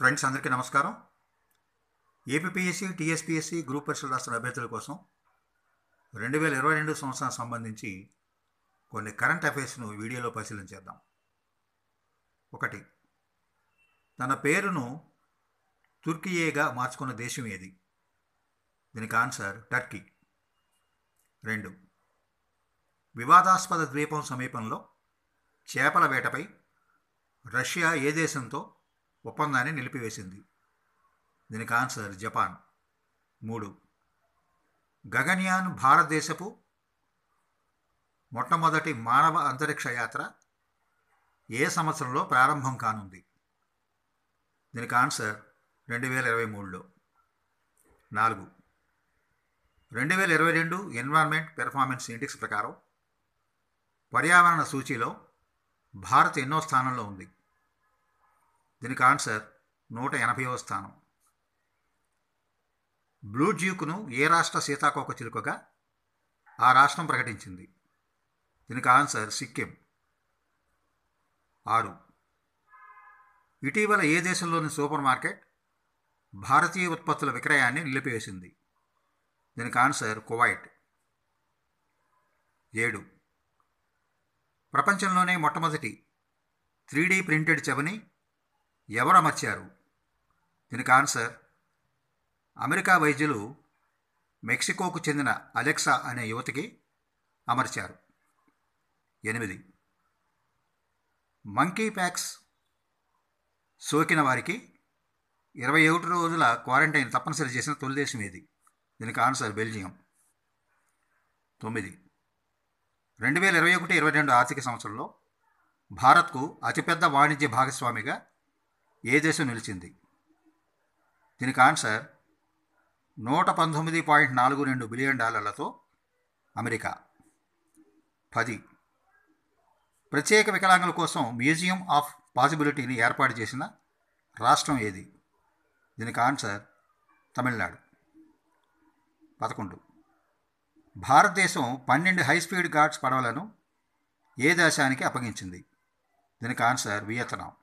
friends అందరికీ నమస్కారం APSC TSPSC group పరీక్షలు రాస్తున్న అభ్యర్థుల కోసం రెండు వేల ఇరవై రెండు సంవత్సరానికి సంబంధించి కొన్ని కరెంట్ అఫైర్స్ను వీడియోలో పరిశీలన చేద్దాం ఒకటి తన పేరును తుర్కియేగా మార్చుకున్న దేశం ఏది దీనికి ఆన్సర్ టర్కీ రెండు వివాదాస్పద ద్వీపం సమీపంలో చేపల వేటపై రష్యా ఏ దేశంతో ఒప్పందాన్ని నిలిపివేసింది దీనికి ఆన్సర్ జపాన్ మూడు గగన్యాన్ భారతదేశపు మొట్టమొదటి మానవ అంతరిక్ష యాత్ర ఏ సంవత్సరంలో ప్రారంభం కానుంది దీనికి ఆన్సర్ రెండు వేల ఇరవై మూడులో నాలుగు రెండు వేల ఇరవై రెండు ఎన్విరాన్మెంట్ పెర్ఫార్మెన్స్ ఇండెక్స్ ప్రకారం పర్యావరణ సూచీలో భారత్ ఎన్నో స్థానంలో ఉంది దీనికి ఆన్సర్ నూట ఎనభైవ స్థానం బ్లూ జ్యూక్ను ఏ రాష్ట్ర సీతాకోక చిలుకగా ఆ రాష్ట్రం ప్రకటించింది దీనికి ఆన్సర్ సిక్కిం ఆరు ఇటీవల ఏ దేశంలోని సూపర్ మార్కెట్ భారతీయ ఉత్పత్తుల విక్రయాన్ని నిలిపివేసింది దీనికి ఆన్సర్ కువైట్ ఏడు ప్రపంచంలోనే మొట్టమొదటి త్రీ డీ ప్రింటెడ్ చెవని ఎవరు అమర్చారు దీనికి ఆన్సర్ అమెరికా వైద్యులు మెక్సికోకు చెందిన అలెక్సా అనే యువతికి అమర్చారు ఎనిమిది మంకీ ప్యాక్స్ సోకిన వారికి ఇరవై ఒకటి రోజుల క్వారంటైన్ తప్పనిసరి చేసిన తొలి దేశం ఏది దీనికి ఆన్సర్ బెల్జియం తొమ్మిది రెండు వేల ఇరవై ఒకటి ఇరవై రెండు ఆర్థిక సంవత్సరంలో భారత్కు అతిపెద్ద వాణిజ్య భాగస్వామిగా ఏ దేశం నిలిచింది దీనికి ఆన్సర్ నూట పంతొమ్మిది పాయింట్ నాలుగు రెండు బిలియన్ డాలర్లతో అమెరికా పది ప్రత్యేక వికలాంగుల కోసం మ్యూజియం ఆఫ్ పాసిబిలిటీని ఏర్పాటు చేసిన రాష్ట్రం ఏది దీనికి ఆన్సర్ తమిళనాడు పదకొండు భారతదేశం పన్నెండు హై స్పీడ్ గార్డ్స్ పడవలను ఏ దేశానికి అప్పగించింది దీనికి ఆన్సర్ వియత్నాం